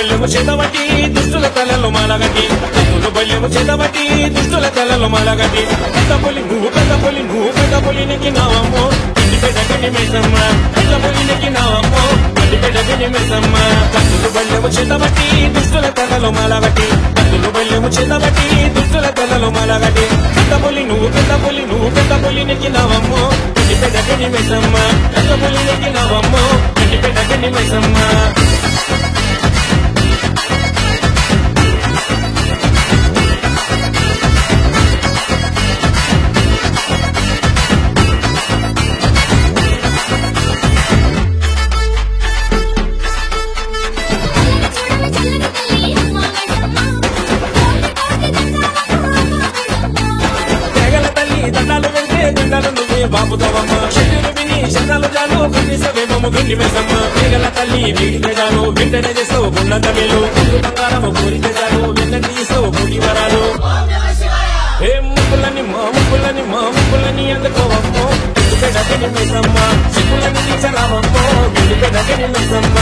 బల్లెము చేతబట్టి దుష్టుల తలలో మాలగట్టి కత్తులు బల్లెము చేతబట్టి దుష్టుల తలలో మాలగట్టి పెద్ద పులి నువ్వు పెద్ద పులి నువ్వు పెద్ద పులి నెక్కినావమ్మో ఇంటి పెద్దకి మేసమ్మ పెద్ద పులి నెక్కినావమ్మో ఇంటి పెద్దకి మేసమ్మ కత్తులు బల్లెము చేతబట్టి దుష్టుల తలలో మాలగట్టి కత్తులు బల్లెము చేతబట్టి దుష్టుల తలలో మాలగట్టి పెద్ద పులి నువ్వు పెద్ద పులి నువ్వు పెద్ద పులి నెక్కినావమ్మో ఇంటి పెద్దకి మేసమ్మ పెద్ద పులి నెక్కినావమ్మో ఇంటి పెద్దకి మేసమ్మ తెగల తల్లి దండాలు వెళ్తే దండాలు నువ్వే బాపుతావమ్మ శరీరు విని శరణాలు జాలు కన్నీసవేమము గుండి వేసమ్మ తెగల తల్లి వీడితే జాలు వెంటనే చేసావు గుండంత మేలు ముందు బంగారము కోరితే చాలు వెన్న తీసావు కోటి వరాలు ఏ ముక్కులని మా ముక్కులని మా ముక్కులని అందుకోవమ్మో పెద్దకని మెసమ్మ సిక్కులని తీసరావమ్మో పెద్దకని మెసమ్మ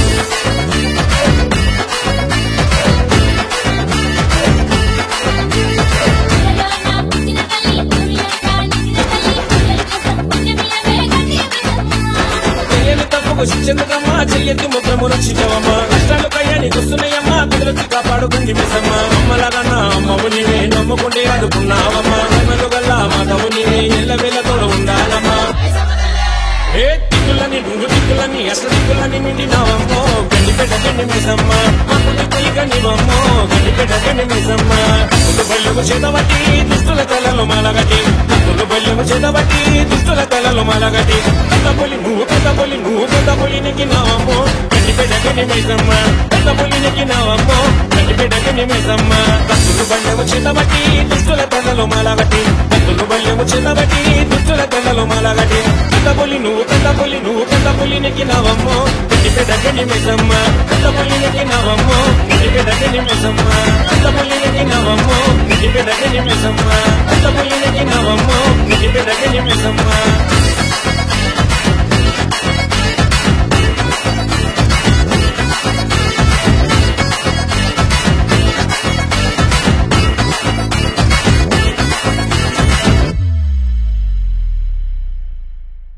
చెయ్యని తప్పుకు శిక్షెందుకమ్మా చెయ్యొద్దు ముఖము రక్షించవమ్మా కష్టాలు కయ్యాని చూస్తున్నాయమ్మా కుదురచి కాపాడుకుంది మిసమ్మ అమ్మలాగన్నా అమ్మవు నీవే నమ్ముకుంటే ఆదుకున్నావమ్మా అమ్మలు గల్లా మాధవు నీవే ఎల్ల వేళ తోడు ఉండాలమ్మా ఏ దిక్కులని నువ్వు దిక్కులని అసలు దిక్కులని నిండినావమ్మో గండి పెట్టకండి మిసమ్మ అప్పుడు దిక్కులికనివమ్మో గండి పెట్టకండి మిసమ్మ అప్పుడు బల్లెము చేతబట్టి దుస్తుల తలలో మాలగట్టి అప్పుడు బల్లెము చేతబట్టి దుస్తుల తలలో మాలగట్టి పెద్ద పులి నువ్వు పెద్ద పులి నువ్వు పెద్ద పులి నెక్కినావమ్మో గండి పెట్టకండి మిసమ్మ పెద్ద పులి నెక్కినావమ్మో గండి పెట్టకండి మిసమ్మ కత్తులు బల్లెము చేతబట్టి దుస్తుల తలలో మాలగట్టి కత్తులు బల్లెము చేతబట్టి దుస్తుల తలలో మాలగట్టి పెద్ద పులి నువ్వు పెద్ద పులి నువ్వు పెద్ద పులి నెక్కినావమ్మో గండి పెట్టకండి మిసమ్మ పెద్ద పులి నెక్కినావమ్మో గండి పెట్టకండి మిసమ్మ పెద్ద పులి నెక్కినావమ్మో గండి పెట్టకండి మిసమ్మ పెద్ద పులి నెక్కినావమ్మో గండి పెట్టకండి మిసమ్మ